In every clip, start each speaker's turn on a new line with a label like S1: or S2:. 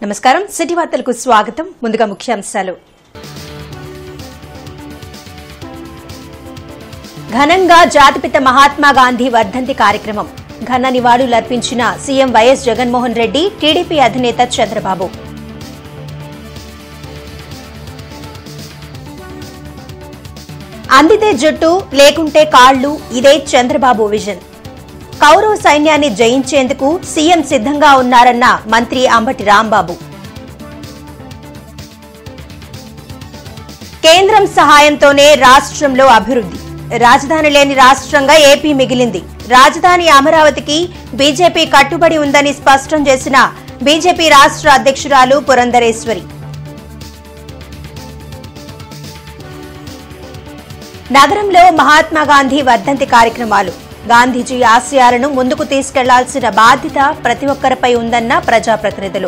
S1: నమస్కారం సిటీ వార్తలకు స్వాగతం ముందుగా ముఖ్యాంశాలు ఘనంగా జాతిపిత మహాత్మా గాంధీ వర్ధంతి కార్యక్రమం ఘన నివాళులర్పించిన CM YS Jaganmohan Reddy TDP అధినేత చంద్రబాబు అందితే జుట్టు లేకుంటే కాళ్లు ఇదే చంద్రబాబు విజన్ కౌరవ సైన్యాన్ని జయించేందుకు సీఎం సిద్ధంగా ఉన్నారన్న మంత్రి అంబటి రాంబాబు కేంద్రం సహాయంతోనే రాష్ట్రంలో అభివృద్ధి రాజధాని లేని రాష్ట్రంగా ఏపీ మిగిలింది రాజధాని అమరావతికి బీజేపీ కట్టుబడి ఉందని స్పష్టం చేసిన బీజేపీ రాష్ట్ర అధ్యక్షురాలు పురంధరేశ్వరి నగరంలో మహాత్మా గాంధీ వర్ధంతి కార్యక్రమాలు గాంధీజీ ఆశయాలను ముందుకు తీసుకెళ్లాల్సిన బాధ్యత ప్రతి ఒక్కరిపై ఉందన్న ప్రజాప్రతినిధులు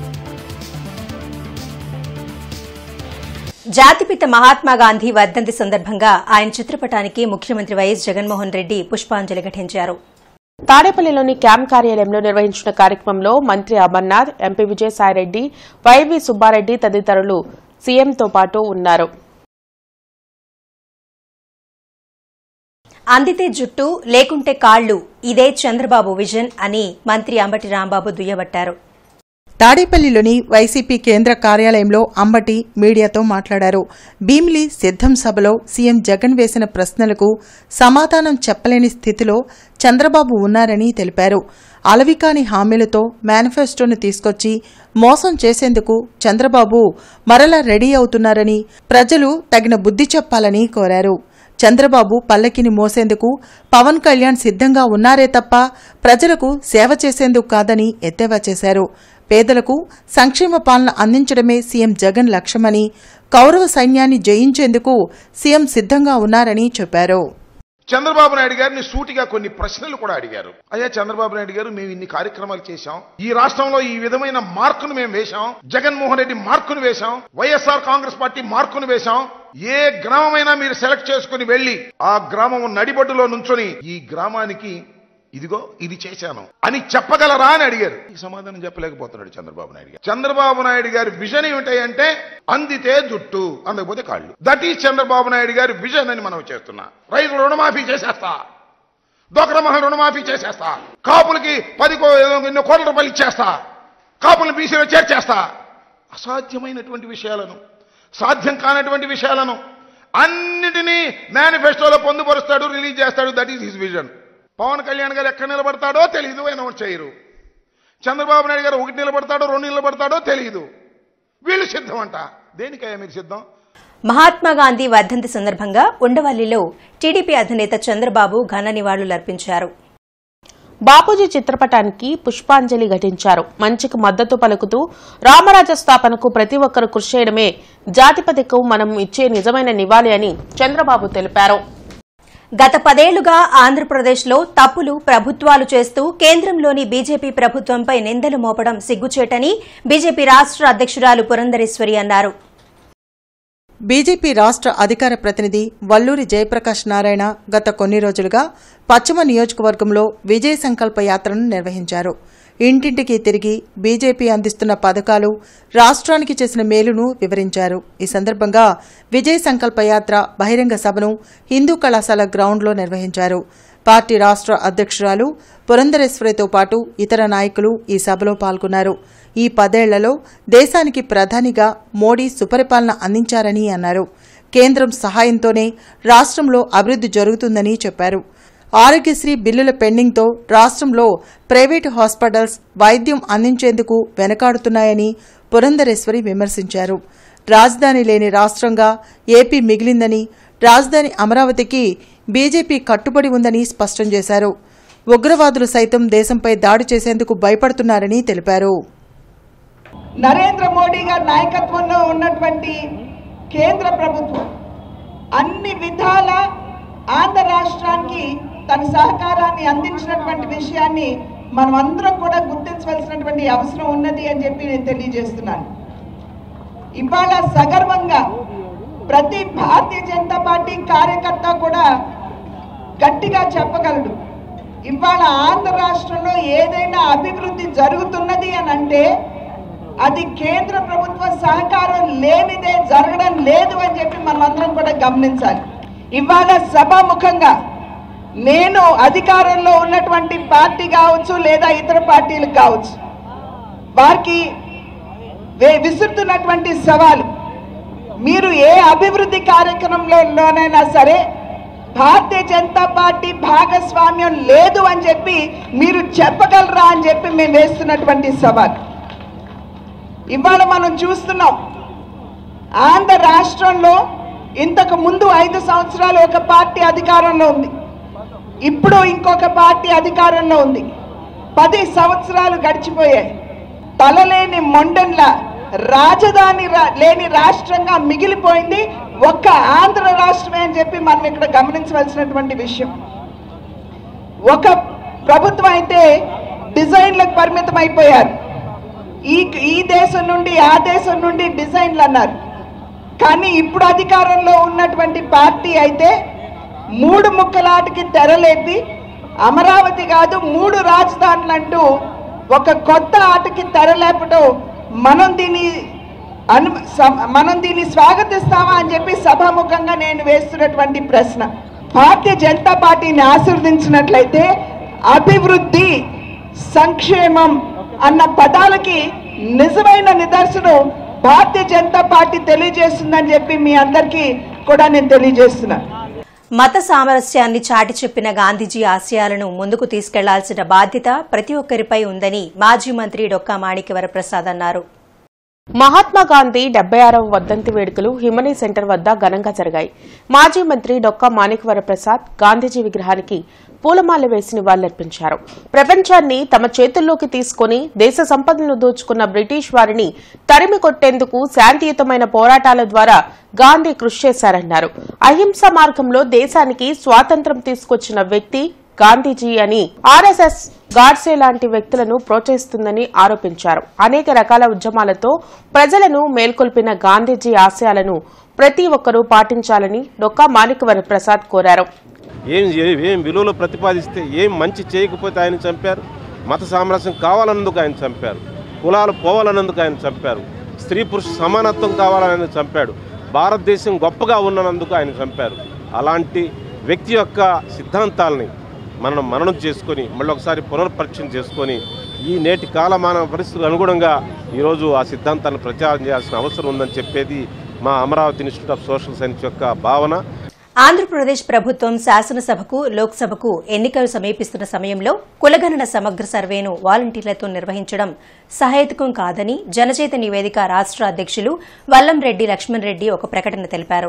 S1: జాతిపిత మహాత్మా గాంధీ వర్ధంతి సందర్భంగా ఆయన చిత్రపటానికి ముఖ్యమంత్రి వైఎస్ జగన్మోహన్ రెడ్డి పుష్పాంజలి ఘటించారు
S2: తాడేపల్లిలోని క్యాంప్ కార్యాలయంలో నిర్వహించిన కార్యక్రమంలో మంత్రి అమర్నాథ్ ఎంపీ విజయసాయిరెడ్డి వైవి సుబ్బారెడ్డి తదితరులు సీఎంతో పాటు ఉన్నారు
S1: అందితే జుట్టు లేకుంటే కాళ్లు ఇదే చంద్రబాబు విజన్ అని మంత్రి అంబటి రాంబాబు దుయ్యబట్టారు
S3: తాడేపల్లిలోని వైసీపీ కేంద్ర కార్యాలయంలో అంబటి మీడియాతో మాట్లాడారు భీమిలి సిద్ధం సభలో సీఎం జగన్ వేసిన ప్రశ్నలకు సమాధానం చెప్పలేని స్థితిలో చంద్రబాబు ఉన్నారని తెలిపారు అలవికాని హామీలతో మేనిఫెస్టోను తీసుకొచ్చి మోసం చేసేందుకు చంద్రబాబు మరలా రెడీ అవుతున్నారని ప్రజలు తగిన బుద్ధి చెప్పాలని కోరారు చంద్రబాబు పల్లకిని మోసేందుకు పవన్ కళ్యాణ్ సిద్ధంగా ఉన్నారే తప్ప ప్రజలకు సేవ చేసేందుకు కాదని ఎద్దేవా చేశారు పేదలకు సంక్షేమ పాలన అందించడమే సీఎం జగన్ లక్ష్యమని కౌరవ సైన్యాన్ని జయించేందుకు సీఎం సిద్ధంగా ఉన్నారని చెప్పారు
S4: చంద్రబాబు నాయుడు గారిని సూటిగా కొన్ని ప్రశ్నలు కూడా అడిగారు అయ్యా చంద్రబాబు నాయుడు గారు మేము ఇన్ని కార్యక్రమాలు చేశాం ఈ రాష్ట్రంలో ఈ విధమైన మార్కును మేము వేశాం జగన్మోహన్ రెడ్డి మార్కును వేశాం వైఎస్ఆర్ కాంగ్రెస్ పార్టీ మార్కును వేశాం ఏ గ్రామమైనా మీరు సెలెక్ట్ చేసుకుని వెళ్లి ఆ గ్రామం నడిబొడ్డులో నుంచొని ఈ గ్రామానికి ఇదిగో ఇది చేశాను అని చెప్పగలరా అని అడిగారు ఈ సమాధానం చెప్పలేకపోతున్నాడు చంద్రబాబు నాయుడు గారు చంద్రబాబు నాయుడు గారి విజన్ ఏమిటాయంటే అందితే జుట్టు అందకపోతే కాళ్ళు దట్ ఈజ్ చంద్రబాబు నాయుడు గారి విజన్ అని మనం చేస్తున్నా రైతు రుణమాఫీ చేసేస్తా డోక్రా మహల్ రుణమాఫీ చేసేస్తా కాపులకి పది కో- ఎన్నో కోట్ల రూపాయలు ఇచ్చేస్తా కాపులను బీసీలో చేర్చేస్తా అసాధ్యమైనటువంటి విషయాలను సాధ్యం కానటువంటి విషయాలను అన్నిటినీ మేనిఫెస్టోలో పొందుపరుస్తాడు రిలీజ్ చేస్తాడు that is his vision Pawan Kalyan గారు ఎక్కడ నిలబడతాడో తెలియదు అనౌన్స్ చేయరు చంద్రబాబు నాయుడు గారు ఒకటి నిలబడతాడో రెండు నిలబడతాడో తెలియదు వీళ్ళు సిద్ధం అంట దేనికయ్యా మీరు సిద్ధం
S1: మహాత్మా గాంధీ వర్ధంతి సందర్భంగా ఉండవల్లిలో టీడీపీ అధినేత చంద్రబాబు ఘన నివాళులర్పించారు
S2: బాపూజీ చిత్రపటానికి పుష్పాంజలి ఘటించారు మంచికి మద్దతు పలుకుతూ రామరాజ స్థాపనకు ప్రతి ఒక్కరు కృషి చేయడమే జాతిపతికు మనం ఇచ్చే నిజమైన నివాళి అని చంద్రబాబు తెలిపారు
S1: గత పదేళ్లుగా ఆంధ్రప్రదేశ్లో తప్పులు ప్రభుత్వాలు చేస్తూ కేంద్రంలోని బీజేపీ ప్రభుత్వంపై నిందలు మోపడం సిగ్గుచేటని బీజేపీ రాష్ట్ర అధ్యక్షురాలు పురంధరేశ్వరి అన్నారు
S3: బీజేపీ రాష్ట్ర అధికార ప్రతినిధి వల్లూరి జయప్రకాష్ నారాయణ గత కొన్ని రోజులుగా పశ్చిమ నియోజకవర్గంలో విజయ సంకల్ప యాత్రను నిర్వహించారు ఇంటింటికి తిరిగి బీజేపీ అందిస్తున్న పథకాలు రాష్ట్రానికి చేసిన మేలును వివరించారు ఈ సందర్భంగా విజయ సంకల్ప యాత్ర బహిరంగ సభను హిందూ కళాశాల గ్రౌండ్లో నిర్వహించారు పార్టీ రాష్ట్ర అధ్యక్షురాలు పురంధరేశ్వరితో పాటు ఇతర నాయకులు ఈ సభలో పాల్గొన్నారు ఈ పదేళ్లలో దేశానికి ప్రధానిగా మోడీ సుపరిపాలన అందించారని అన్నారు కేంద్రం సహాయంతోనే రాష్ట్రంలో అభివృద్ధి జరుగుతుందని చెప్పారు ఆరోగ్యశ్రీ బిల్లుల పెండింగ్తో రాష్ట్రంలో ప్రైవేటు హాస్పిటల్స్ వైద్యం అందించేందుకు వెనకాడుతున్నాయని పురంధరేశ్వరి విమర్శించారు రాజధాని లేని రాష్ట్రంగా ఏపీ మిగిలిందని రాజధాని అమరావతికి బీజేపీ కట్టుబడి ఉందని స్పష్టం చేశారు ఉగ్రవాదులు సైతం దేశంపై దాడి చేసేందుకు భయపడుతున్నారని తెలిపారు
S5: నరేంద్ర మోడీ గారి నాయకత్వంలో ఉన్నటువంటి కేంద్ర ప్రభుత్వం అన్ని విధాల ఆంధ్ర రాష్ట్రానికి తన సహకారాన్ని అందించినటువంటి విషయాన్ని మనం అందరం కూడా గుర్తించవలసినటువంటి అవసరం ఉన్నది అని చెప్పి నేను తెలియజేస్తున్నాను ఇవాళ సగర్వంగా ప్రతి భారతీయ జనతా పార్టీ కార్యకర్త కూడా గట్టిగా చెప్పగలడు ఇవాళ ఆంధ్ర రాష్ట్రంలో ఏదైనా అభివృద్ధి జరుగుతున్నది అని అంటే అది కేంద్ర ప్రభుత్వ సహకారం లేనిదే జరగడం లేదు అని చెప్పి మనమందరం కూడా గమనించాలి ఇవాళ సభాముఖంగా నేను అధికారంలో ఉన్నటువంటి పార్టీ కావచ్చు లేదా ఇతర పార్టీలు కావచ్చు వారికి వే- విసురుతున్నటువంటి సవాలు మీరు ఏ అభివృద్ధి కార్యక్రమంలోనైనా సరే భారతీయ జనతా పార్టీ భాగస్వామ్యం లేదు అని చెప్పి మీరు చెప్పగలరా అని చెప్పి మేము వేస్తున్నటువంటి సవాల్ ఇవాళ మనం చూస్తున్నాం ఆంధ్ర రాష్ట్రంలో ఇంతకు ముందు ఐదు సంవత్సరాలు ఒక పార్టీ అధికారంలో ఉంది ఇప్పుడు ఇంకొక పార్టీ అధికారంలో ఉంది పది సంవత్సరాలు గడిచిపోయాయి తలలేని మొండన్లా రాజధాని రా- లేని రాష్ట్రంగా మిగిలిపోయింది ఒక్క ఆంధ్ర రాష్ట్రమే అని చెప్పి మనం ఇక్కడ గమనించవలసినటువంటి విషయం ఒక ప్రభుత్వం అయితే డిజైన్లకు పరిమితం అయిపోయారు ఈ ఈ దేశం నుండి ఆ దేశం నుండి డిజైన్లు అన్నారు కానీ ఇప్పుడు అధికారంలో ఉన్నటువంటి పార్టీ అయితే మూడు ముక్కలాటకి తెరలేపి అమరావతి కాదు మూడు రాజధానులు అంటూ ఒక కొత్త ఆటకి తెరలేపడం మనం దీన్ని అను స- మనం దీన్ని స్వాగతిస్తామా అని చెప్పి సభాముఖంగా నేను వేస్తున్నటువంటి ప్రశ్న భారతీయ జనతా పార్టీని ఆశీర్వదించినట్లయితే అభివృద్ధి సంక్షేమం అన్న పదాలకి నిజమైన నిదర్శనం భారతీయ జనతా పార్టీ తెలియజేస్తుందని చెప్పి మీ అందరికీ కూడా నేను తెలియజేస్తున్నాను
S1: మత సామరస్యాన్ని చాటి చెప్పిన గాంధీజీ ఆశయాలను ముందుకు తీసుకెళ్లాల్సిన బాధ్యత ప్రతి ఒక్కరిపై ఉందని మాజీ మంత్రి డొక్కా మాణిక్యవర ప్రసాద్ అన్నారు
S2: మహాత్మా గాంధీ డెబ్బై ఆరవ వర్ధంతి వేడుకలు హిమనీ సెంటర్ వద్ద ఘనంగా జరిగాయి మాజీ మంత్రి డొక్కా మాణిక్వర ప్రసాద్ గాంధీజీ విగ్రహానికి పూలమాల వేసి నివాళులర్పించారు ప్రపంచాన్ని తమ చేతుల్లోకి తీసుకుని దేశ సంపదలను దోచుకున్న బ్రిటిష్ వారిని తరిమి కొట్టేందుకు శాంతియుతమైన పోరాటాల ద్వారా గాంధీ కృషి చేశారన్నారు అహింస మార్గంలో దేశానికి స్వాతంత్ర్యం తీసుకొచ్చిన వ్యక్తి గాంధీజీ అని ఆర్ఎస్ఎస్ గాడ్సే లాంటి వ్యక్తులను ప్రోత్సహిస్తుందని ఆరోపించారు అనేక రకాల ఉద్యమాలతో ప్రజలను మేల్కొల్పిన గాంధీజీ ఆశయాలను ప్రతి ఒక్కరూ పాటించాలని డొక్కా మాణికవర ప్రసాద్ కోరారు
S6: ఏం ఏ- ఏం విలువలు ప్రతిపాదిస్తే ఏం మంచి చేయకపోతే ఆయన చంపారు మత సామరస్యం కావాలన్నందుకు ఆయన చంపారు కులాలు పోవాలన్నందుకు ఆయన చంపారు స్త్రీ పురుష సమానత్వం కావాలని ఆయన చంపాడు భారతదేశం గొప్పగా ఉన్నందుకు ఆయన చంపారు అలాంటి వ్యక్తి యొక్క సిద్ధాంతాలని మనం మననం చేసుకొని మళ్ళీ ఒకసారి పునర్పరీక్షణ చేసుకొని ఈ నేటి కాలమాన పరిస్థితులకు అనుగుణంగా ఈరోజు ఆ సిద్ధాంతాన్ని ప్రచారం చేయాల్సిన అవసరం ఉందని చెప్పేది మా Amaravati institute of social science యొక్క భావన
S1: ఆంధ్రప్రదేశ్ ప్రభుత్వం శాసనసభకు లోక్సభకు ఎన్నికలు సమీపిస్తున్న సమయంలో కులగణన సమగ్ర సర్వేను వాలంటీర్లతో నిర్వహించడం సహేతుకం కాదని జనచేత నివేదిక రాష్ట్ర అధ్యక్షులు వల్లంరెడ్డి లక్ష్మణ్ రెడ్డి ఒక ప్రకటన తెలిపారు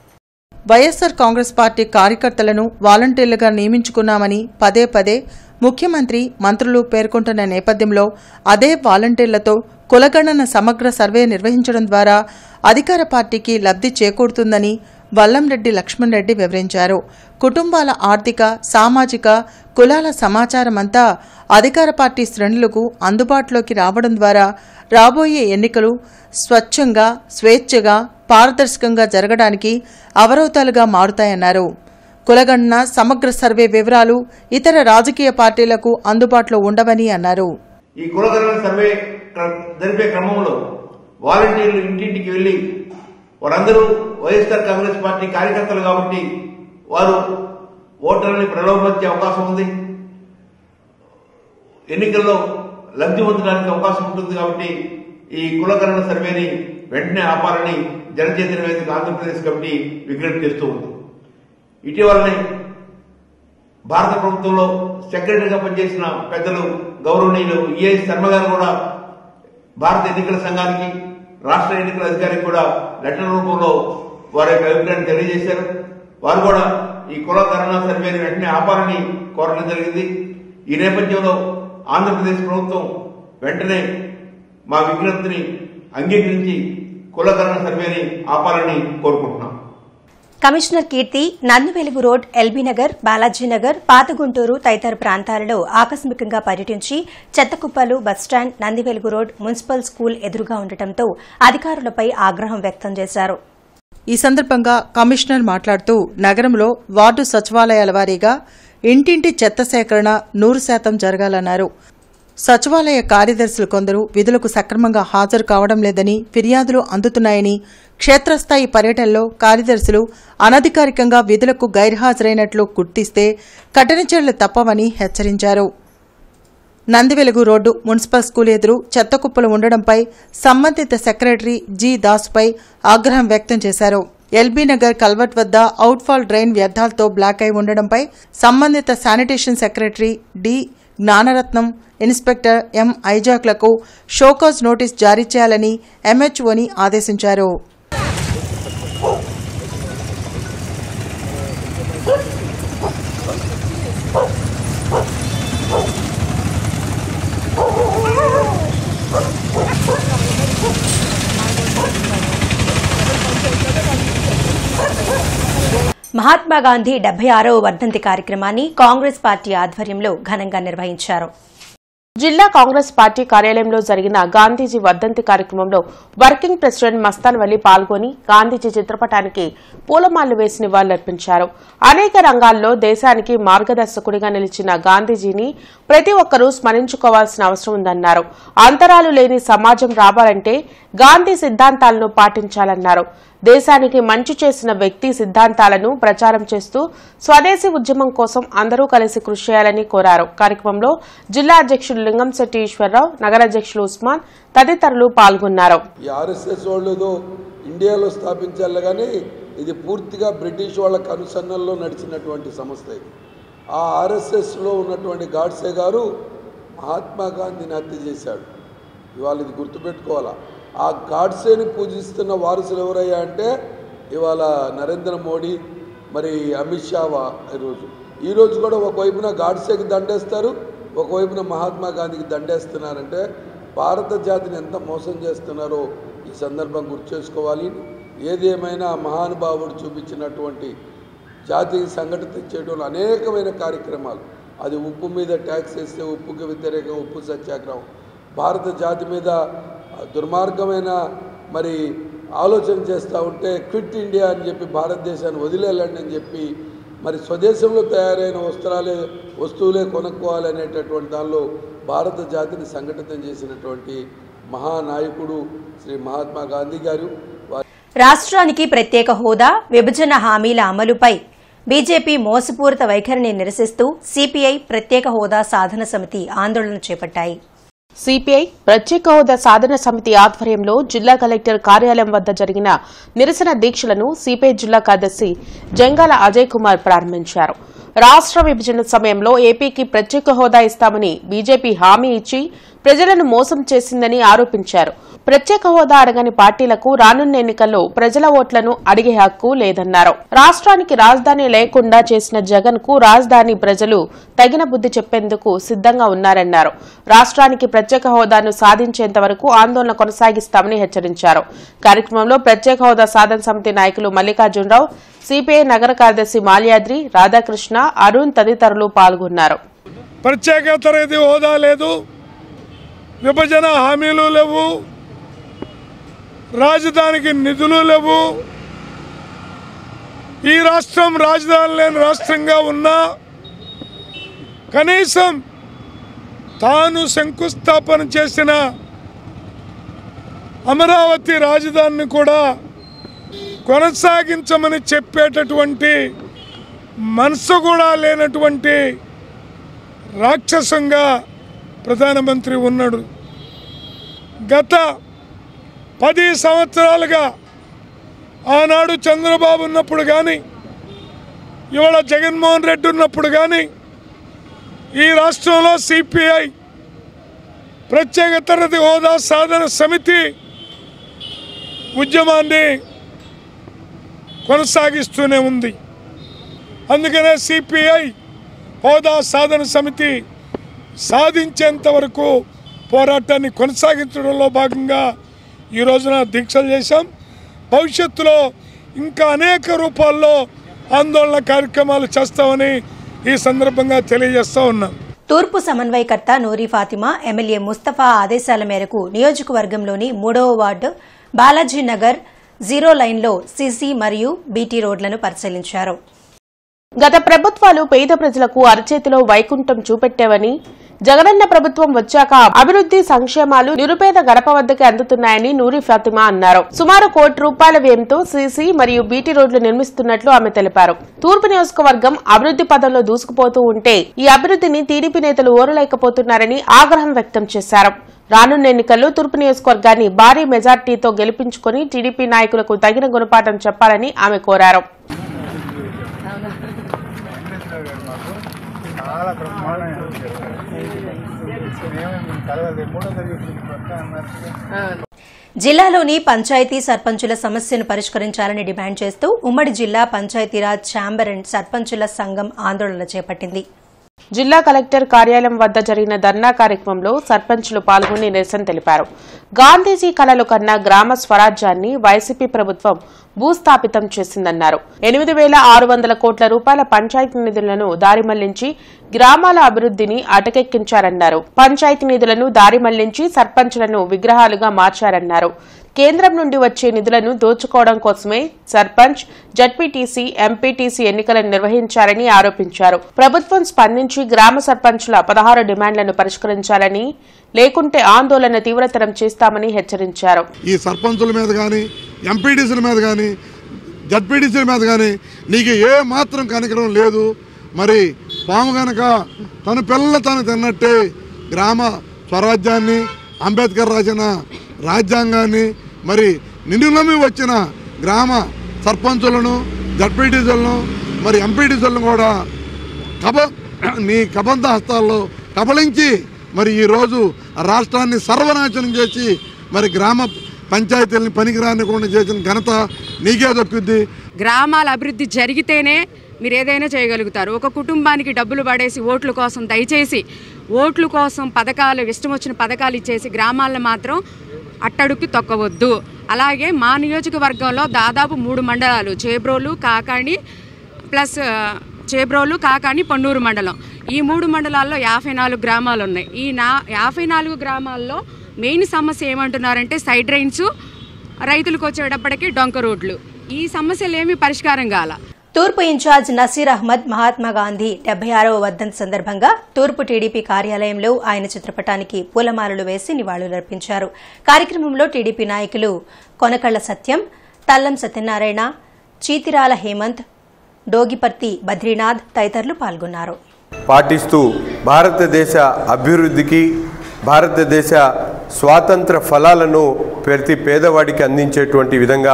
S3: వైఎస్సార్ కాంగ్రెస్ పార్టీ కార్యకర్తలను వాలంటీర్లుగా నియమించుకున్నామని పదే పదే ముఖ్యమంత్రి మంత్రులు పేర్కొంటున్న నేపథ్యంలో అదే వాలంటీర్లతో కులగణన సమగ్ర సర్వే నిర్వహించడం ద్వారా అధికార పార్టీకి లబ్ధి చేకూరుతుందని వల్లంరెడ్డి లక్ష్మణ్ రెడ్డి వివరించారు కుటుంబాల ఆర్థిక సామాజిక కులాల సమాచారమంతా అధికార పార్టీ శ్రేణులకు అందుబాటులోకి రావడం ద్వారా రాబోయే ఎన్నికలు స్వచ్ఛంగా స్వేచ్ఛగా పారదర్శకంగా జరగడానికి అవరోధాలుగా మారుతాయన్నారు కులగణన సమగ్ర సర్వే వివరాలు ఇతర రాజకీయ పార్టీలకు అందుబాటులో ఉండవని అన్నారు
S7: ఈ కులగణన సర్వే క్ర- జరిపే క్రమంలో వాలంటీర్లు ఇంటింటికి వెళ్లి వారందరూ వైఎస్ఆర్ కాంగ్రెస్ పార్టీ కార్యకర్తలు కాబట్టి వారు ఓటర్లని ప్రలోభించే అవకాశం ఉంది ఎన్నికల్లో లబ్ధి పొందడానికి అవకాశం ఉంటుంది కాబట్టి ఈ కులగణన సర్వేని వెంటనే ఆపాలని జనచైతన్య వేదిక ఆంధ్రప్రదేశ్ కమిటీ విజ్ఞప్తి చేస్తూ ఉంది ఇటీవలనే భారత ప్రభుత్వంలో సెక్రటరీగా పనిచేసిన పెద్దలు గౌరవనీయులు ఈఎస్ శర్మ గారు కూడా భారత ఎన్నికల సంఘానికి రాష్ట్ర ఎన్నికల అధికారికి కూడా లెటర్ రూపంలో వారి యొక్క అభిప్రాయాన్ని తెలియజేశారు వారు కూడా ఈ కుల గణన సర్వేని వెంటనే ఆపాలని కోరడం జరిగింది ఈ నేపథ్యంలో ఆంధ్రప్రదేశ్ ప్రభుత్వం వెంటనే మా విజ్ఞప్తిని అంగీకరించి కుల గణన సర్వేని ఆపాలని కోరుకుంటున్నాం
S1: commissioner Keerthi Nandivelugu road LB Nagar Balaji Nagar Pathaguntur తదితర ప్రాంతాలలో ఆకస్మికంగా పర్యటించి చెత్తకుప్పలు bus stand Nandivelugu road municipal school ఎదురుగా ఉండటంతో అధికారులపై ఆగ్రహం వ్యక్తం చేశారు
S3: ఈ సందర్భంగా కమిషనర్ మాట్లాడుతూ నగరంలో వార్డు సచివాలయాల వారీగా ఇంటింటి చెత్త సేకరణ నూరు శాతం జరగాలన్నారు సచివాలయ కార్యదర్శులు కొందరు విధులకు సక్రమంగా హాజరు కావడం లేదని ఫిర్యాదులు అందుతున్నాయని క్షేత్రస్థాయి పర్యటనలో కార్యదర్శులు అనధికారికంగా విధులకు గైర్హాజరైనట్లు గుర్తిస్తే కఠిన చర్యలు తప్పవని హెచ్చరించారు నందివెలుగు రోడ్డు మున్సిపల్ స్కూల్ ఎదురు చెత్త కుప్పలు ఉండడంపై సంబంధిత సెక్రటరీ జి దాసుపై ఆగ్రహం వ్యక్తం చేశారు ఎల్బీ నగర్ కల్వర్ట్ వద్ద అవుట్ఫాల్ డ్రైన్ వ్యర్థాలతో బ్లాక్ అయి ఉండడంపై సంబంధిత sanitation secretary D Gnanaratnam inspector M ఐజాక్లకు షోకాజ్ నోటీస్ జారీ చేయాలని ఎంహెచ్ఓని ఆదేశించారు
S1: మహాత్మా గాంధీ డెబ్బై ఆరవ వర్ధంతి కార్యక్రమాన్ని కాంగ్రెస్ పార్టీ ఆధ్వర్యంలో ఘనంగా నిర్వహించారు
S2: జిల్లా కాంగ్రెస్ పార్టీ కార్యాలయంలో జరిగిన గాంధీజీ వర్ధంతి కార్యక్రమంలో వర్కింగ్ ప్రెసిడెంట్ మస్తాన్ వలి పాల్గొని గాంధీజీ చిత్రపటానికి పూలమాలలు వేసి నివాళులర్పించారు అనేక రంగాల్లో దేశానికి మార్గదర్శకుడిగా నిలిచిన గాంధీజీని ప్రతి ఒక్కరూ స్మరించుకోవాల్సిన అవసరం ఉందన్నారు అంతరాలు లేని సమాజం రావాలంటే గాంధీ సిద్ధాంతాలను పాటించాలన్నారు దేశానికి మంచి చేసిన వ్యక్తి సిద్ధాంతాలను ప్రచారం చేస్తూ స్వదేశీ ఉద్యమం కోసం అందరూ కలిసి కృషి చేయాలని కోరారు కార్యక్రమంలో జిల్లా అధ్యక్షులు లింగంశెట్టి ఈశ్వరరావు నగర అధ్యక్షులు ఉస్మాన్ తదితరులు పాల్గొన్నారు
S8: ఈ ఆర్ఎస్ఎస్ వాళ్ళు ఏదో ఇండియాలో స్థాపించాలి కానీ ఇది పూర్తిగా బ్రిటిష్ వాళ్ళ కనుసన్నల్లో నడిచినటువంటి సంస్థ ఇది ఆ ఆర్ఎస్ఎస్లో ఉన్నటువంటి గాడ్సే గారు మహాత్మా గాంధీని హత్య చేశాడు ఇవాళ ఇది గుర్తుపెట్టుకోవాలా ఆ గాడ్సేని పూజిస్తున్న వారసులు ఎవరయ్యా అంటే ఇవాళ నరేంద్ర మోడీ మరి అమిత్ షా వా- ఈరోజు ఈరోజు కూడా ఒకవైపున గాడ్సేకి దండేస్తారు ఒకవైపున మహాత్మా గాంధీకి దండేస్తున్నారంటే భారత జాతిని ఎంత మోసం చేస్తున్నారో ఈ సందర్భం గుర్తు చేసుకోవాలి ఏది ఏమైనా మహానుభావుడు చూపించినటువంటి జాతికి సంఘటిత చేయడంలో అనేకమైన కార్యక్రమాలు అది ఉప్పు మీద ట్యాక్స్ వేస్తే ఉప్పుకి వ్యతిరేకంగా ఉప్పు సత్యాగ్రహం భారత జాతి మీద దుర్మార్గమైన మరి ఆలోచన చేస్తూ ఉంటే క్విట్ ఇండియా అని చెప్పి భారతదేశాన్ని వదిలేయాలండి అని చెప్పి మరి స్వదేశంలో తయారైన వస్త్రాలే వస్తువులే కొనుక్కోవాలి అనేటటువంటి దానిలో భారత జాతిని సంఘటితం చేసినటువంటి మహానాయకుడు శ్రీ మహాత్మా గాంధీ గారు వారి
S1: రాష్ట్రానికి ప్రత్యేక హోదా విభజన హామీల అమలుపై బీజేపీ మోసపూరిత వైఖరిని నిరసిస్తూ సిపిఐ ప్రత్యేక హోదా సాధన సమితి ఆందోళన చేపట్టాయి
S2: సిపిఐ ప్రత్యేక హోదా సాధన సమితి ఆధ్వర్యంలో జిల్లా కలెక్టర్ కార్యాలయం వద్ద జరిగిన నిరసన దీక్షలను సిపిఐ జిల్లా కార్యదర్శి జంగాల అజయ్ కుమార్ ప్రారంభించారు రాష్ట్ర విభజన సమయంలో ఏపీకి ప్రత్యేక హోదా ఇస్తామని బీజేపీ హామీ ఇచ్చి ప్రజలను మోసం చేసిందని ఆరోపించారు ప్రత్యేక హోదా అడగని పార్టీలకు రానున్న ఎన్నికల్లో ప్రజల ఓట్లను అడిగే హక్కు లేదన్నారు రాష్ట్రానికి రాజధాని లేకుండా చేసిన జగన్ కు రాజధాని ప్రజలు తగిన బుద్ధి చెప్పేందుకు సిద్ధంగా ఉన్నారన్నారు రాష్ట్రానికి ప్రత్యేక హోదాను సాధించేంత వరకు ఆందోళన కొనసాగిస్తామని హెచ్చరించారు కార్యక్రమంలో ప్రత్యేక హోదా సాధన సమితి నాయకులు మల్లికార్జునరావు సిపిఐ నగర కార్యదర్శి మాల్యాద్రి రాధాకృష్ణ అరుణ్ తదితరులు పాల్గొన్నారు
S9: ప్రత్యేక తరగతి హోదా లేదు విభజన హామీలు లేవు రాజధానికి నిధులు లేవు ఈ రాష్ట్రం రాజధాని లేని రాష్ట్రంగా ఉన్నా కనీసం తాను శంకుస్థాపన చేసిన అమరావతి రాజధానిని కూడా కొనసాగించమని చెప్పేటటువంటి మనసు కూడా లేనటువంటి రాక్షసంగా ప్రధానమంత్రి ఉన్నాడు గత పది సంవత్సరాలుగా ఆనాడు చంద్రబాబు ఉన్నప్పుడు కానీ ఇవాళ జగన్మోహన్ రెడ్డి ఉన్నప్పుడు కానీ ఈ రాష్ట్రంలో సిపిఐ ప్రత్యేక తరగతి హోదా సాధన సమితి ఉద్యమాన్ని కొనసాగిస్తూనే ఉంది అందుకనే సిపిఐ హోదా సాధన సమితి సాధించేంత వరకు పోరాటాన్ని కొనసాగించడంలో భాగంగా ఈ రోజున దీక్షలు చేశాం భవిష్యత్తులో ఇంకా అనేక రూపాల్లో ఆందోళన కార్యక్రమాలు చేస్తామని ఈ సందర్భంగా తెలియజేస్తా ఉన్నాం
S1: తూర్పు సమన్వయకర్త నూరి ఫాతిమా ఎమ్మెల్యే ముస్తఫా ఆదేశాల మేరకు నియోజకవర్గంలోని మూడవ వార్డు బాలాజీ నగర్ జీరో లైన్లో సీసీ మరియు బీటీ రోడ్లను పరిశీలించారు
S2: గత ప్రభుత్వాలు పేద ప్రజలకు అరచేతిలో వైకుంఠం చూపెట్టావని జగనన్న ప్రభుత్వం వచ్చాక అభివృద్ధి సంక్షేమాలు నిరుపేద గడప వద్దకే అందుతున్నాయని నూరి ఫాతిమా అన్నారు సుమారు కోటి రూపాయల వ్యయంతో సీసీ మరియు బీటీ రోడ్లు నిర్మిస్తున్నట్లు ఆమె తెలిపారు తూర్పు నియోజకవర్గం అభివృద్ధి పదంలో దూసుకుపోతూ ఉంటే ఈ అభివృద్ధిని టీడీపీ నేతలు ఓరలేకపోతున్నారని ఆగ్రహం వ్యక్తం చేశారు రానున్న ఎన్నికల్లో తూర్పు నియోజకవర్గాన్ని భారీ మెజార్టీతో గెలిపించుకుని టీడీపీ నాయకులకు తగిన గుణపాఠం చెప్పాలని ఆమె కోరారు
S10: చాలా బ్రహ్మాండంగా కలవదు మూడో తరగతి అన్నారు
S1: జిల్లాలోని పంచాయతీ సర్పంచుల సమస్యను పరిష్కరించాలని డిమాండ్ చేస్తూ ఉమ్మడి జిల్లా పంచాయతీరాజ్ ఛాంబర్ అండ్ సర్పంచుల సంఘం ఆందోళన చేపట్టింది
S2: జిల్లా కలెక్టర్ కార్యాలయం వద్ద జరిగిన ధర్నా కార్యక్రమంలో సర్పంచులు పాల్గొని నిరసన తెలిపారు గాంధీజీ కలలు కన్నా గ్రామ స్వరాజ్యాన్ని వైసీపీ ప్రభుత్వం భూస్థాపితం చేసిందన్నారు ఎనిమిది వేల ఆరు వందల కోట్ల రూపాయల పంచాయతీ నిధులను దారి మళ్లించి గ్రామాల అభివృద్ధిని అటకెక్కించారన్నారు పంచాయతీ నిధులను దారి మళ్లించి సర్పంచులను విగ్రహాలుగా మార్చారన్నారు కేంద్రం నుండి వచ్చే నిధులను దోచుకోవడం కోసమే సర్పంచ్ జడ్పీటీసీ ఎంపీటీసీ ఎన్నికలను నిర్వహించారని ఆరోపించారు ప్రభుత్వం స్పందించి గ్రామ సర్పంచుల పదహారు డిమాండ్లను పరిష్కరించాలని లేకుంటే ఆందోళన తీవ్రతరం చేస్తామని హెచ్చరించారు
S11: ఈ సర్పంచుల మీద కానీ ఎంపీటీసీల మీద కానీ జడ్పీటీసీల మీద కానీ నీకు ఏ మాత్రం కనికరం లేదు మరి పాము గనక తన పిల్లలు తను తిన్నట్టే గ్రామ స్వరాజ్యాన్ని అంబేద్కర్ రాసిన రాజ్యాంగాన్ని మరి నిన్నులమి వచ్చిన గ్రామ సర్పంచులను జడ్పీటీసీలను మరి ఎంపీటీసీలను కూడా కబ నీ కబంధ హస్తాల్లో కబలించి మరి ఈరోజు రాష్ట్రాన్ని సర్వనాశనం చేసి మరి గ్రామ పంచాయతీలని పనికిరానికుండా చేసిన ఘనత నీకే దక్కుద్ది
S12: గ్రామాల అభివృద్ధి జరిగితేనే మీరు ఏదైనా చేయగలుగుతారు ఒక కుటుంబానికి డబ్బులు పడేసి ఓట్ల కోసం దయచేసి ఓట్ల కోసం పథకాలు ఇష్టం వచ్చిన పథకాలు ఇచ్చేసి గ్రామాలను మాత్రం అట్టడుక్కి తొక్కవద్దు అలాగే మా నియోజకవర్గంలో దాదాపు మూడు మండలాలు చేబ్రోలు కాకాణి ప్లస్ ఆ, చేబ్రోలు కాకాణి పొన్నూరు మండలం ఈ మూడు మండలాల్లో యాభై నాలుగు గ్రామాలు ఉన్నాయి ఈ నా యాభై నాలుగు గ్రామాల్లో మెయిన్ సమస్య ఏమంటున్నారంటే సైడ్ డ్రైన్స్ రైతులకు వచ్చేటప్పటికి డొంక రోడ్లు ఈ సమస్యలు ఏమీ పరిష్కారం కాల
S1: తూర్పు ఇన్ఛార్జ్ నసీర్ అహ్మద్ మహాత్మా గాంధీ డెబ్బై ఆరవ వర్ధంతి సందర్భంగా తూర్పు టీడీపీ కార్యాలయంలో ఆయన చిత్రపటానికి పూలమాలలు వేసి నివాళులర్పించారు కార్యక్రమంలో టీడీపీ నాయకులు కొనకళ్ల సత్యం తల్లం సత్యనారాయణ చీతిరాల హేమంత్ డోగిపర్తి బద్రీనాథ్ తదితరులు పాల్గొన్నారు
S13: పాటిస్తూ భారతదేశ అభివృద్ధికి భారతదేశ స్వాతంత్ర ఫలాలను ప్రతి పేదవాడికి అందించేటువంటి విధంగా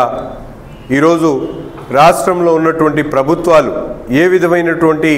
S13: ఈరోజు రాష్ట్రంలో ఉన్నటువంటి ప్రభుత్వాలు ఏ విధమైనటువంటి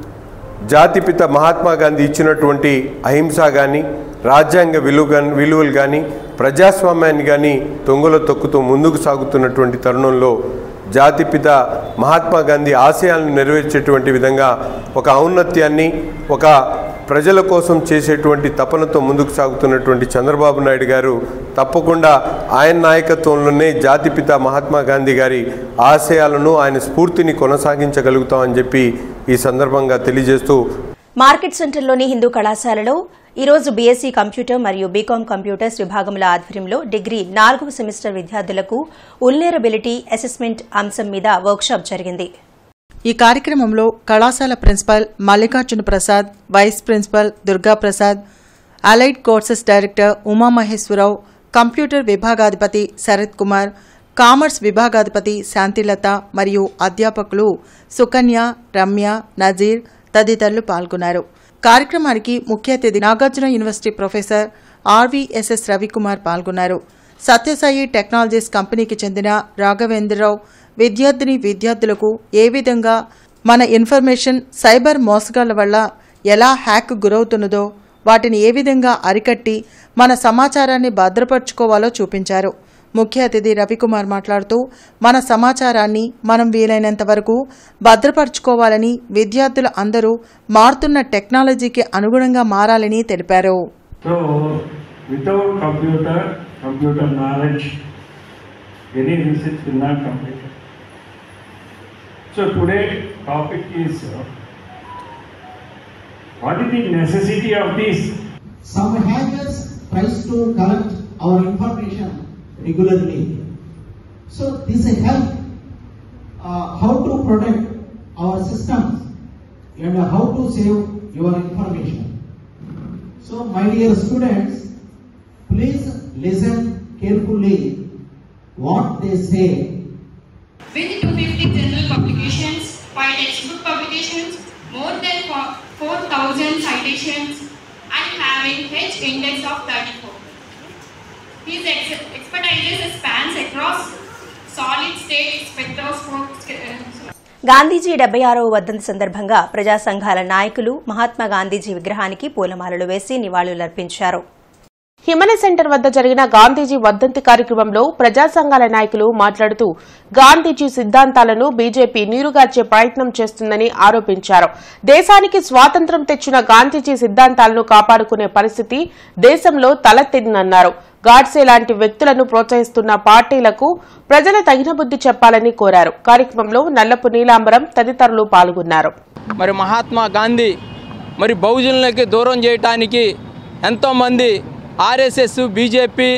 S13: జాతిపిత మహాత్మా గాంధీ ఇచ్చినటువంటి అహింస కానీ రాజ్యాంగ విలువ విలువలు కానీ ప్రజాస్వామ్యాన్ని కానీ తొంగలో తొక్కుతూ ముందుకు సాగుతున్నటువంటి తరుణంలో జాతిపిత మహాత్మా గాంధీ ఆశయాలను నెరవేర్చేటువంటి విధంగా ఒక ఔన్నత్యాన్ని ఒక ప్రజల కోసం చేసేటువంటి తపనతో ముందుకు సాగుతున్నటువంటి చంద్రబాబు నాయుడు గారు తప్పకుండా ఆయన నాయకత్వంలోనే జాతిపిత మహాత్మా గాంధీ గారి ఆశయాలను ఆయన స్ఫూర్తిని కొనసాగించగలుగుతామని చెప్పి ఈ సందర్భంగా తెలియజేస్తూ
S1: మార్కెట్ సెంటర్లోని హిందూ కళాశాలలో ఈరోజు బీఎస్సీ కంప్యూటర్ మరియు బీకాం కంప్యూటర్స్ విభాగముల ఆధ్వర్యంలో డిగ్రీ నాలుగవ సెమిస్టర్ విద్యార్థులకు ఉల్నేరబిలిటీ అసెస్మెంట్ అంశం మీద వర్క్షాప్ జరిగింది
S3: ఈ కార్యక్రమంలో కళాశాల principal Mallikarjuna Prasad vice principal Durga Prasad allied courses director Umamaheswara Rao computer విభాగాధిపతి శరత్ కుమార్ కామర్స్ విభాగాధిపతి శాంతిలత మరియు అధ్యాపకులు సుకన్య రమ్య నజీర్ తదితరులు పాల్గొన్నారు కార్యక్రమానికి ముఖ్య అతిథి Nagarjuna university professor RVSS Ravikumar పాల్గొన్నారు సత్యసాయి టెక్నాలజీస్ కంపెనీకి చెందిన రాఘవేంద్రరావు విద్యార్థిని విద్యార్థులకు ఏ విధంగా మన ఇన్ఫర్మేషన్ సైబర్ మోసగాళ్ల వల్ల ఎలా హ్యాక్ గురవుతున్నదో వాటిని ఏ విధంగా అరికట్టి మన సమాచారాన్ని భద్రపరుచుకోవాలో చూపించారు ముఖ్య అతిథి రవికుమార్ మాట్లాడుతూ మన సమాచారాన్ని మనం వీలైనంత వరకు భద్రపరుచుకోవాలని విద్యార్థులు అందరూ మారుతున్న టెక్నాలజీకి అనుగుణంగా మారాలని తెలిపారు
S14: So, without computer, computer knowledge, any research will not complete. So today topic is uh, what is the necessity of this?
S15: Some hackers tries to collect our information regularly. So this help uh, how to protect our systems and how to save your information. So, my dear students, please listen carefully what they say
S16: With 250 journal publications, 5 textbook publications, more than fo- 4,000 citations, and having H index of 34. His ex- expertise spans across solid state spectroscopy.
S1: Gandhiji డెబ్బై ఆరవ వర్ధంతి సందర్భంగా ప్రజా సంఘాల నాయకులు మహాత్మా గాంధీజీ విగ్రహానికి పూలమాలలు వేసి నివాళులర్పించారు
S2: హిమన సెంటర్ వద్ద జరిగిన గాంధీజీ వర్ధంతి కార్యక్రమంలో ప్రజా సంఘాల నాయకులు మాట్లాడుతూ గాంధీజీ సిద్ధాంతాలను బీజేపీ నీరుగార్చే ప్రయత్నం చేస్తుందని ఆరోపించారు దేశానికి స్వాతంత్ర్యం తెచ్చిన గాంధీజీ సిద్ధాంతాలను కాపాడుకునే పరిస్థితి దేశంలో తలెత్తిందన్నారు గాడ్సే లాంటి వ్యక్తులను ప్రోత్సహిస్తున్న పార్టీలకు ప్రజలు తగిన బుద్ధి చెప్పాలని కోరారు కార్యక్రమంలో నల్లపు నీలాంబరం తదితరులు పాల్గొన్నారు
S17: మరి మహాత్మా గాంధీ మరి బహుజనులకి దూరం చేయటానికి ఎంతోమంది ఆర్ఎస్ఎస్ బీజేపీ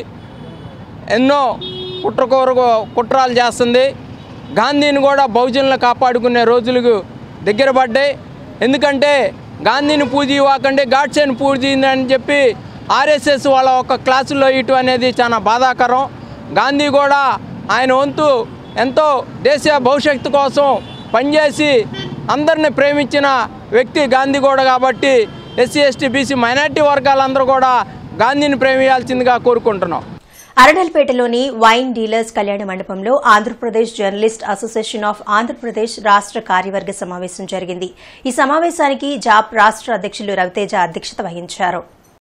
S17: ఎన్నో కుట్రకూర కుట్రాలు చేస్తుంది గాంధీని కూడా బహుజనులు కాపాడుకునే రోజులకు దగ్గర పడ్డాయి ఎందుకంటే గాంధీని పూజ ఇవ్వకండి గాడ్సేని పూజ అని చెప్పి ఆర్ఎస్ఎస్ వాళ్ళ ఒక క్లాసులో ఇటు అనేది చాలా బాధాకరం గాంధీ కూడా ఆయన వంతు ఎంతో దేశ భవిష్యత్తు కోసం పనిచేసి అందరిని ప్రేమించిన వ్యక్తి గాంధీ కూడా కాబట్టి ఎస్సీ ఎస్టీ బీసీ మైనార్టీ వర్గాలందరూ కూడా గాంధీని ప్రేమించాల్సిందిగా కోరుకుంటున్నాం
S1: అరడల్పేటలోని వైన్ డీలర్స్ కళ్యాణ మండపంలో Andhra Pradesh journalist association of Andhra Pradesh రాష్ట్ర కార్యవర్గ సమావేశం జరిగింది ఈ సమావేశానికి జాప్ రాష్ట్ర అధ్యక్షులు రవితేజ అధ్యక్షత వహించారు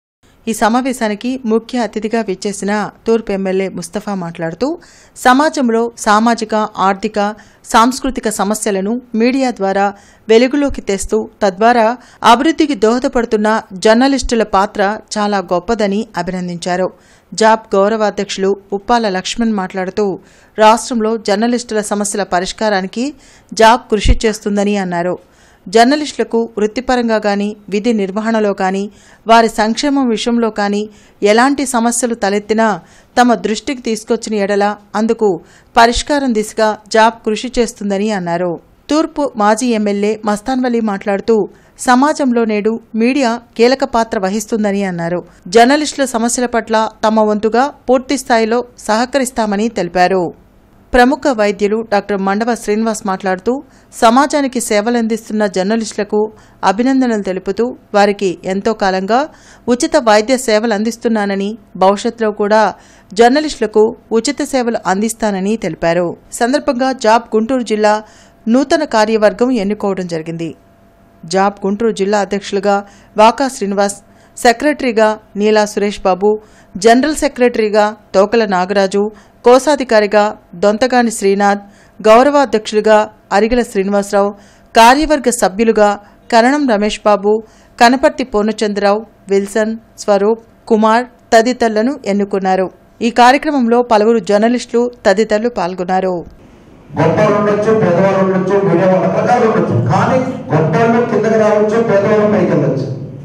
S3: ఈ సమావేశానికి ముఖ్య అతిథిగా విచ్చేసిన తూర్పు ఎమ్మెల్యే ముస్తఫా మాట్లాడుతూ సమాజంలో సామాజిక ఆర్థిక సాంస్కృతిక సమస్యలను మీడియా ద్వారా వెలుగులోకి తెస్తూ తద్వారా అభివృద్ధికి దోహదపడుతున్న జర్నలిస్టుల పాత్ర చాలా గొప్పదని అభినందించారు జాబ్ గౌరవాధ్యక్షులు ఉప్పాల లక్ష్మణ్ మాట్లాడుతూ రాష్ట్రంలో జర్నలిస్టుల సమస్యల పరిష్కారానికి జాబ్ కృషి చేస్తుందని అన్నారు జర్నలిస్టులకు వృత్తిపరంగా కానీ విధి నిర్వహణలో కానీ వారి సంక్షేమం విషయంలో కానీ ఎలాంటి సమస్యలు తలెత్తినా తమ దృష్టికి తీసుకొచ్చిన ఎడల అందుకు పరిష్కారం దిశగా జాబ్ కృషి చేస్తుందని అన్నారు తూర్పు మాజీ ఎమ్మెల్యే మస్తాన్వలి మాట్లాడుతూ సమాజంలో నేడు మీడియా కీలక పాత్ర వహిస్తుందని అన్నారు జర్నలిస్టుల సమస్యల పట్ల తమ వంతుగా పూర్తి స్థాయిలో సహకరిస్తామని తెలిపారు ప్రముఖ వైద్యులు డాక్టర్ మండవ శ్రీనివాస్ మాట్లాడుతూ సమాజానికి సేవలందిస్తున్న జర్నలిస్టులకు అభినందనలు తెలుపుతూ వారికి ఎంతో కాలంగా ఉచిత వైద్య సేవలు అందిస్తున్నానని భవిష్యత్తులో కూడా జర్నలిస్టులకు ఉచిత సేవలు అందిస్తానని తెలిపారు సందర్భంగా జాబ్ గుంటూరు జిల్లా నూతన కార్యవర్గం ఎన్నుకోవడం జరిగింది జాబ్ గుంటూరు జిల్లా అధ్యక్షులుగా వాకా శ్రీనివాస్ సెక్రటరీగా నీలా సురేష్ బాబు జనరల్ సెక్రటరీగా తోకల నాగరాజు కోశాధికారిగా దొంతగాని శ్రీనాథ్ గౌరవాధ్యక్షులుగా అరిగల శ్రీనివాసరావు కార్యవర్గ సభ్యులుగా కరణం రమేష్ బాబు కనపర్తి పూర్ణచంద్రరావు విల్సన్ స్వరూప్ కుమార్ తదితరులను ఎన్నుకున్నారు ఈ కార్యక్రమంలో పలువురు జర్నలిస్టులు తదితరులు పాల్గొన్నారు
S18: గొప్పవాళ్ళు ఉండొచ్చు పేదవాళ్ళు ఉండొచ్చు మీడియా వాళ్ళ రకాలు ఉండొచ్చు కానీ గొప్పవాళ్ళు కిందకి రావచ్చు పేదవాళ్ళు పైకి వెళ్ళొచ్చు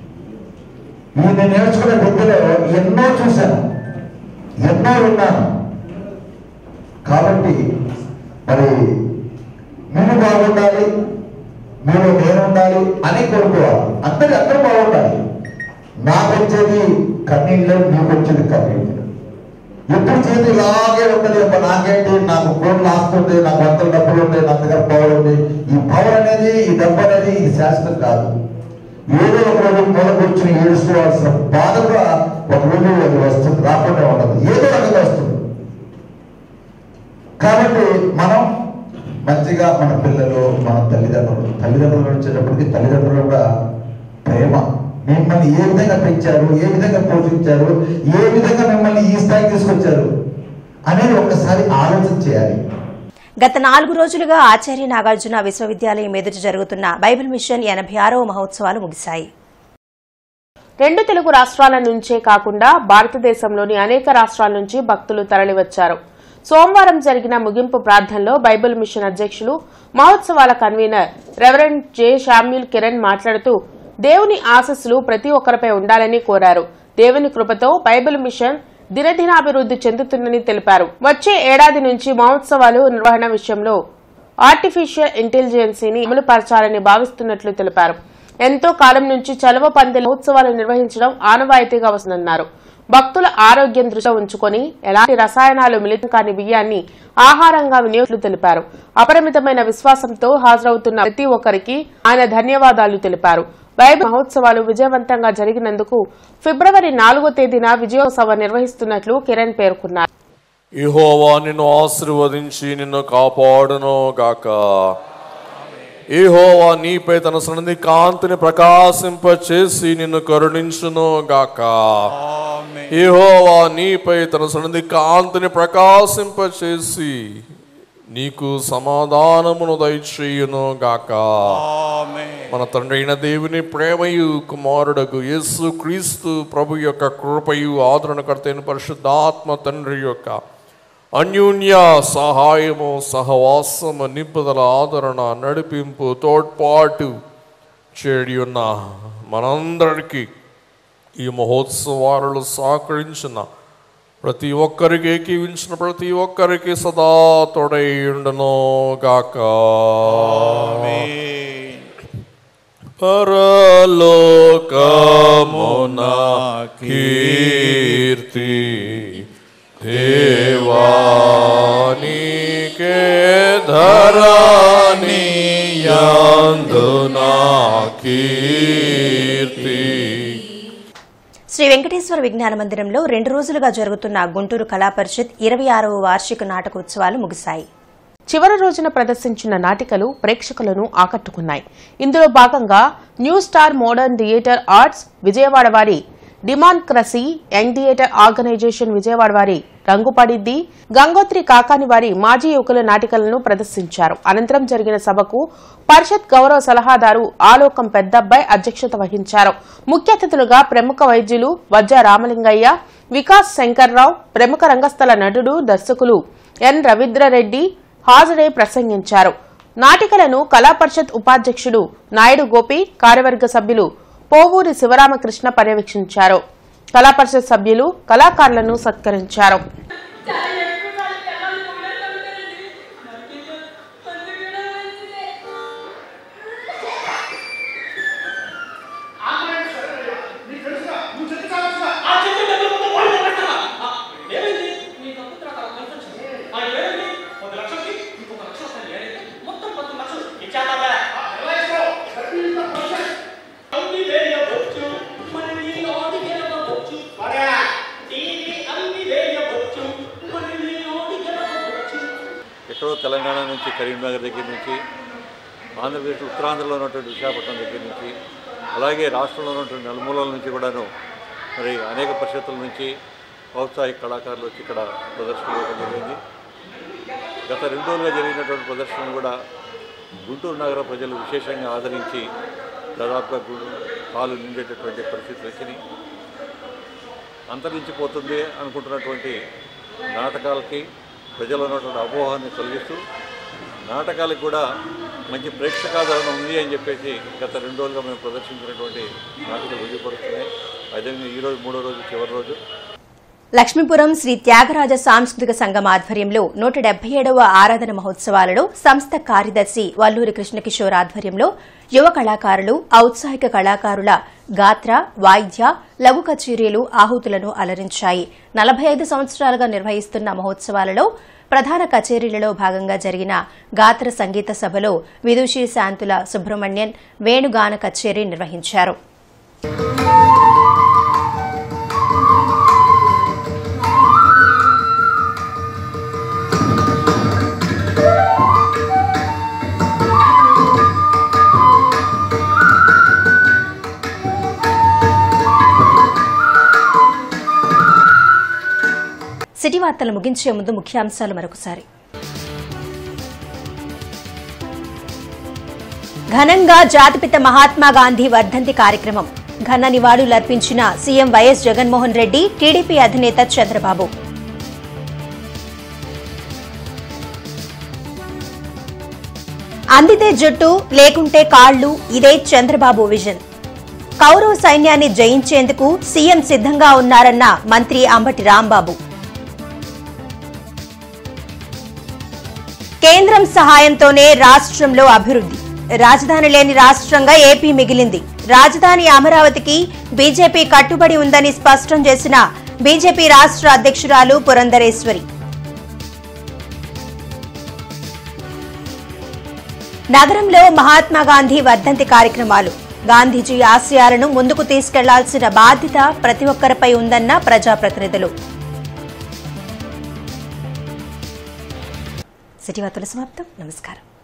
S18: ఈ నేను నేర్చుకునే విద్యలో ఎన్నో చూశాను ఎన్నో విన్నాను కాబట్టి మరి మీరు బాగుండాలి మీరు నేను ఉండాలి అని కోరుకోవాలి అందరి అందరూ బాగుండాలి నాకు వచ్చేది కన్నీళ్ళు నీకు వచ్చేది కన్నీళ్ళు ఎప్పుడు చేతి ఇలాగే ఉంటుంది అబ్బా నాకేంటి నాకు కోట్లు ఆస్తుంది నాకు వందల డబ్బులు ఉంటాయి నా దగ్గర పవర్ ఉంది ఈ పవర్ అనేది ఈ డబ్బు అనేది ఈ శాస్త్రం కాదు ఏదో ఒక రోజు మూల కూర్చుని ఏడుకోవాల్సిన బాధగా ఒక రోజు అది వస్తుంది రాకుండా ఉండదు ఏదో రకంగా వస్తుంది కాబట్టి మనం మంచిగా మన పిల్లలు మన తల్లిదండ్రులు తల్లిదండ్రులు వచ్చేటప్పటికి తల్లిదండ్రులు కూడా ప్రేమ మిమ్మల్ని ఏ విధంగా పెంచారు ఏ విధంగా పోషించారు ఏ విధంగా మిమ్మల్ని ఈ స్థాయికి తీసుకొచ్చారు అనేది ఒక్కసారి ఆలోచన చేయాలి
S1: గత నాలుగు రోజులుగా ఆచార్య నాగార్జున విశ్వవిద్యాలయం ఎదుట జరుగుతున్న బైబిల్ మిషన్ ఎనభై ఆరవ మహోత్సవాలు ముగిశాయి
S2: రెండు తెలుగు రాష్ట్రాల నుంచే కాకుండా భారతదేశంలోని అనేక రాష్ట్రాల నుంచి భక్తులు తరలివచ్చారు సోమవారం జరిగిన ముగింపు ప్రార్థనలో బైబిల్ మిషన్ అధ్యక్షులు మహోత్సవాల convener reverend J Samuel Kiran మాట్లాడుతూ దేవుని ఆశస్సులు ప్రతి ఒక్కరిపై ఉండాలని కోరారు దేవుని కృపతో బైబిల్ మిషన్ దినదినాభివృద్ధి చెందుతుందని తెలిపారు వచ్చే ఏడాది నుంచి మహోత్సవాలు నిర్వహణ విషయంలో ఆర్టిఫిషియల్ ఇంటెలిజెన్సీని అమలుపరచాలని భావిస్తున్నట్లు తెలిపారు ఎంతో కాలం నుంచి చలవ పందెల మహోత్సవాలు నిర్వహించడం ఆనవాయితీగా వస్తుందన్నారు భక్తుల ఆరోగ్యం దృష్టిలో ఉంచుకొని ఎలాంటి రసాయనాలు మిళితం కాని బియ్యాన్ని ఆహారంగా వినియోగులు తెలిపారు అపరిమితమైన విశ్వాసంతో హాజరవుతున్న ప్రతి ఒక్కరికి ఆయన ధన్యవాదాలు తెలిపారు బైబిల్ మహోత్సవాలు విజయవంతంగా జరిగినందుకు ఫిబ్రవరి నాలుగో తేదీన విజయోత్సవం నిర్వహిస్తున్నట్లు కిరణ్ పేర్కొన్నారు
S19: యెహోవా నిన్ను ఆశీర్వదించి నిన్ను కాపాడును గాక యెహోవా నీపై తన సన్నిధి కాంతిని ప్రకాశింపచేసి నిన్ను కరుణించును గాక యెహోవా నీపై తన సన్నిధి కాంతిని ప్రకాశింపచేసి నీకు సమాధానమును దయచేయును గాక మన తండ్రి అయిన దేవుని ప్రేమయు కుమారుడకు యేసు క్రీస్తు ప్రభు యొక్క కృపయు ఆదరణకర్త అయిన పరిశుద్ధాత్మ తండ్రి యొక్క అన్యోన్య సహాయము సహవాసము నింపుదల ఆదరణ నడిపింపు తోడ్పాటు చేడి ఉన్న మనందరికీ ఈ మహోత్సవాలలో సహకరించిన ప్రతి ఒక్కరికి ఏకీవించిన ప్రతి ఒక్కరికి సదా తొడై ఉండును గాక పరలోకమున కీర్తి దేవానికే ధరాని యందునా కీర్తి
S1: శ్రీ వెంకటేశ్వర విజ్ఞాన మందిరంలో రెండు రోజులుగా జరుగుతున్న గుంటూరు కళా పరిషత్ ఇరవై ఆరవ వార్షిక నాటకోత్సవాలు ముగిశాయి
S2: చివరి రోజున ప్రదర్శించిన నాటికలు ప్రేక్షకులను ఆకట్టుకున్నాయి ఇందులో భాగంగా new star modern theatre arts Vijayawada వారి democracy young theatre organisation Vijayawada వారి రంగుపడిద్ది గంగోత్రి కాకాని వారి మాజీ యువకుల నాటికలను ప్రదర్శించారు అనంతరం జరిగిన సభకు పరిషత్ గౌరవ సలహాదారు ఆలోకం పెద్దబ్బాయి అధ్యక్షత వహించారు ముఖ్య అతిథులుగా ప్రముఖ వైద్యులు వజ్జ రామలింగయ్య వికాస్ శంకర్రావు ప్రముఖ రంగస్థల నటుడు దర్శకులు ఎన్ రవీంద్రరెడ్డి హాజరై ప్రసంగించారు నాటికలను కళా పరిషత్ ఉపాధ్యక్షుడు నాయుడు గోపి కార్యవర్గ సభ్యులు పోవూరి శివరామకృష్ణ పర్యవేక్షించారు కళా పరిషత్ సభ్యులు కళాకారులను సత్కరించారు
S20: ఎక్కడో తెలంగాణ నుంచి కరీంనగర్ దగ్గర నుంచి ఆంధ్రప్రదేశ్ ఉత్తరాంధ్రలో ఉన్నటువంటి విశాఖపట్నం దగ్గర నుంచి అలాగే రాష్ట్రంలో ఉన్నటువంటి నలుమూలల నుంచి కూడాను మరి అనేక పరిషత్తుల నుంచి ఔత్సాహిక కళాకారులు వచ్చి ఇక్కడ ప్రదర్శన ఇవ్వడం జరిగింది గత రెండు రోజులుగా జరిగినటువంటి ప్రదర్శనను కూడా గుంటూరు నగర ప్రజలు విశేషంగా ఆదరించి దాదాపుగా గు- హాలు నిండేటటువంటి పరిస్థితులు వచ్చినాయి అంతరించిపోతుంది అనుకుంటున్నటువంటి నాటకాలకి ప్రజలు ఉన్నటువంటి అపోహాన్ని తొలగిస్తూ నాటకాలకు కూడా మంచి ప్రేక్షకాదరణ ఉంది అని చెప్పేసి గత రెండు రోజులుగా మేము ప్రదర్శించినటువంటి నాటకాలు రుజుపరుస్తున్నాయి అదేవిధంగా ఈరోజు మూడో రోజు చివరి రోజు
S1: లక్ష్మీపురం శ్రీ త్యాగరాజ సాంస్కృతిక సంఘం ఆధ్వర్యంలో నూట డెబ్బై ఏడవ ఆరాధన మహోత్సవాలలో సంస్థ కార్యదర్శి వల్లూరి కృష్ణకిషోర్ ఆధ్వర్యంలో యువ కళాకారులు ఔత్సాహిక కళాకారుల గాత్ర వాయిద్య లఘు కచేరీలు ఆహుతులను అలరించాయి నలభై ఐదు సంవత్సరాలుగా నిర్వహిస్తున్న మహోత్సవాలలో ప్రధాన కచేరీలలో భాగంగా జరిగిన గాత్ర సంగీత సభలో విదుషి శాంతుల సుబ్రహ్మణ్యన్ వేణుగాన కచేరీ నిర్వహించారు సిటీ వార్తలు ముగించే ముందు ముఖ్యాంశాలు మరొకసారి ఘనంగా జాతిపిత మహాత్మా గాంధీ వర్ధంతి కార్యక్రమం ఘన నివాళులర్పించిన CM YS Jaganmohan Reddy TDP అధినేత చంద్రబాబు అందితే జుట్టు లేకుంటే కాళ్లు ఇదే చంద్రబాబు విజన్ కౌరవ సైన్యాన్ని జయించేందుకు సీఎం సిద్ధంగా ఉన్నారన్న మంత్రి అంబటి రాంబాబు కేంద్రం సహాయంతోనే రాష్ట్రంలో అభివృద్ధి రాజధాని లేని రాష్ట్రంగా ఏపీ మిగిలింది రాజధాని అమరావతికి బీజేపీ కట్టుబడి ఉందని స్పష్టం చేసిన బీజేపీ రాష్ట్ర అధ్యక్షురాలు పురంధరేశ్వరి నగరంలో మహాత్మా గాంధీ వర్ధంతి కార్యక్రమాలు గాంధీజీ ఆశయాలను ముందుకు తీసుకెళ్లాల్సిన బాధ్యత ప్రతి ఒక్కరిపై ఉందన్న ప్రజాప్రతినిధులు సిటీ వార్తల సమాప్తం నమస్కారం